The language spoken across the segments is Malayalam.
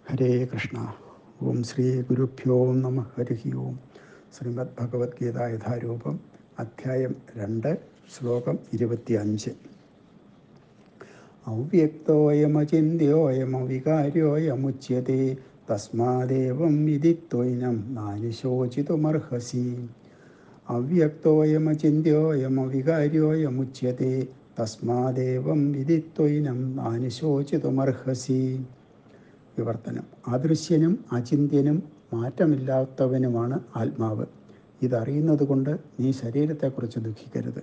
ഹരേ കൃഷ്ണ ഓം ശ്രീ ഗുരുഭ്യോ നമ ഹരി ഓം ശ്രീമദ് ഭഗവത്ഗീത യഥാരൂപം അധ്യായം രണ്ട് ശ്ലോകം ഇരുപത്തി അഞ്ച് അവ്യക്തോയമചിന്യോയമവികാര്യോയമുച്യത്തെ തസ്മാദേവം വിദിത്വൈനം നാനിശോചിതുമർഹസി അവ്യക്തോയമചിന്യോയമവികാര്യോയമുച്യത്തെ തസ്മാദേവം വിദിത്വൈനം നാനിശോചിതുമർഹസി വിവർത്തനം അദൃശ്യനും അചിന്ത്യനും മാറ്റമില്ലാത്തവനുമാണ് ആത്മാവ് ഇതറിയുന്നത് കൊണ്ട് നീ ശരീരത്തെക്കുറിച്ച് ദുഃഖിക്കരുത്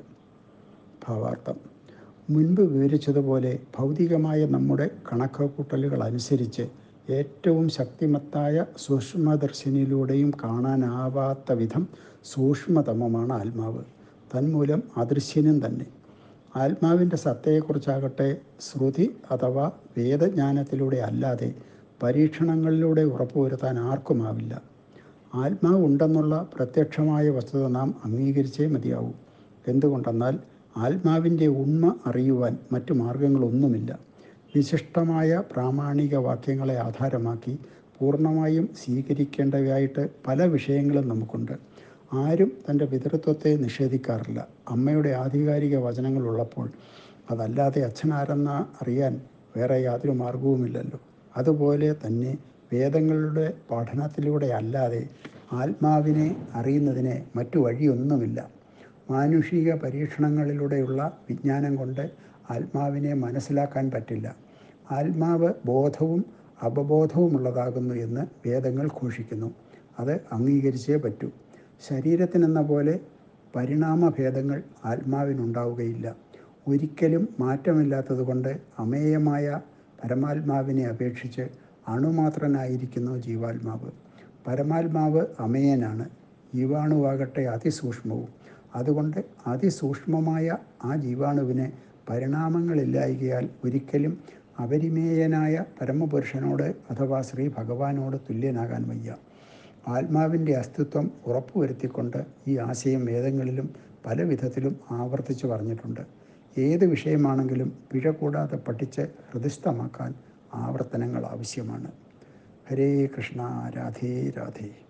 ഭാവാർത്ഥം മുൻപ് വിവരിച്ചതുപോലെ ഭൗതികമായ നമ്മുടെ കണക്കുകൂട്ടലുകൾ അനുസരിച്ച് ഏറ്റവും ശക്തിമത്തായ സൂക്ഷ്മദർശനിലൂടെയും കാണാനാവാത്ത വിധം സൂക്ഷ്മതമമാണ് ആത്മാവ് തന്മൂലം അദൃശ്യനും തന്നെ ആത്മാവിൻ്റെ സത്തയെക്കുറിച്ചാകട്ടെ ശ്രുതി അഥവാ വേദജ്ഞാനത്തിലൂടെ അല്ലാതെ പരീക്ഷണങ്ങളിലൂടെ ഉറപ്പുവരുത്താൻ ആർക്കുമാവില്ല ആത്മാവ് ഉണ്ടെന്നുള്ള പ്രത്യക്ഷമായ വസ്തുത നാം അംഗീകരിച്ചേ മതിയാവൂ എന്തുകൊണ്ടെന്നാൽ ആത്മാവിൻ്റെ ഉണ്മ അറിയുവാൻ മറ്റു മാർഗങ്ങളൊന്നുമില്ല വിശിഷ്ടമായ പ്രാമാണിക വാക്യങ്ങളെ ആധാരമാക്കി പൂർണ്ണമായും സ്വീകരിക്കേണ്ടവയായിട്ട് പല വിഷയങ്ങളും നമുക്കുണ്ട് ആരും തൻ്റെ പിതൃത്വത്തെ നിഷേധിക്കാറില്ല അമ്മയുടെ ആധികാരിക വചനങ്ങളുള്ളപ്പോൾ അതല്ലാതെ അച്ഛനാരെന്ന അറിയാൻ വേറെ യാതൊരു മാർഗവുമില്ലല്ലോ അതുപോലെ തന്നെ വേദങ്ങളുടെ പഠനത്തിലൂടെ അല്ലാതെ ആത്മാവിനെ അറിയുന്നതിന് മറ്റു വഴിയൊന്നുമില്ല മാനുഷിക പരീക്ഷണങ്ങളിലൂടെയുള്ള വിജ്ഞാനം കൊണ്ട് ആത്മാവിനെ മനസ്സിലാക്കാൻ പറ്റില്ല ആത്മാവ് ബോധവും അപബോധവുമുള്ളതാകുന്നു എന്ന് വേദങ്ങൾ ഘോഷിക്കുന്നു അത് അംഗീകരിച്ചേ പറ്റൂ ശരീരത്തിനെന്ന പോലെ പരിണാമഭേദങ്ങൾ ആത്മാവിനുണ്ടാവുകയില്ല ഒരിക്കലും മാറ്റമില്ലാത്തതുകൊണ്ട് അമേയമായ പരമാത്മാവിനെ അപേക്ഷിച്ച് അണുമാത്രനായിരിക്കുന്നു ജീവാത്മാവ് പരമാത്മാവ് അമേയനാണ് ജീവാണുവാകട്ടെ അതിസൂക്ഷ്മവും അതുകൊണ്ട് അതിസൂക്ഷ്മമായ ആ ജീവാണുവിന് പരിണാമങ്ങളില്ലായകയാൽ ഒരിക്കലും അപരിമേയനായ പരമപുരുഷനോട് അഥവാ ശ്രീ ഭഗവാനോട് തുല്യനാകാൻ വയ്യ ആത്മാവിൻ്റെ അസ്തിത്വം ഉറപ്പുവരുത്തിക്കൊണ്ട് ഈ ആശയം വേദങ്ങളിലും പല വിധത്തിലും ആവർത്തിച്ചു പറഞ്ഞിട്ടുണ്ട് ഏത് വിഷയമാണെങ്കിലും പിഴ കൂടാതെ പഠിച്ച് ഹൃദയസ്ഥമാക്കാൻ ആവർത്തനങ്ങൾ ആവശ്യമാണ് ഹരേ കൃഷ്ണ രാധേ രാധേ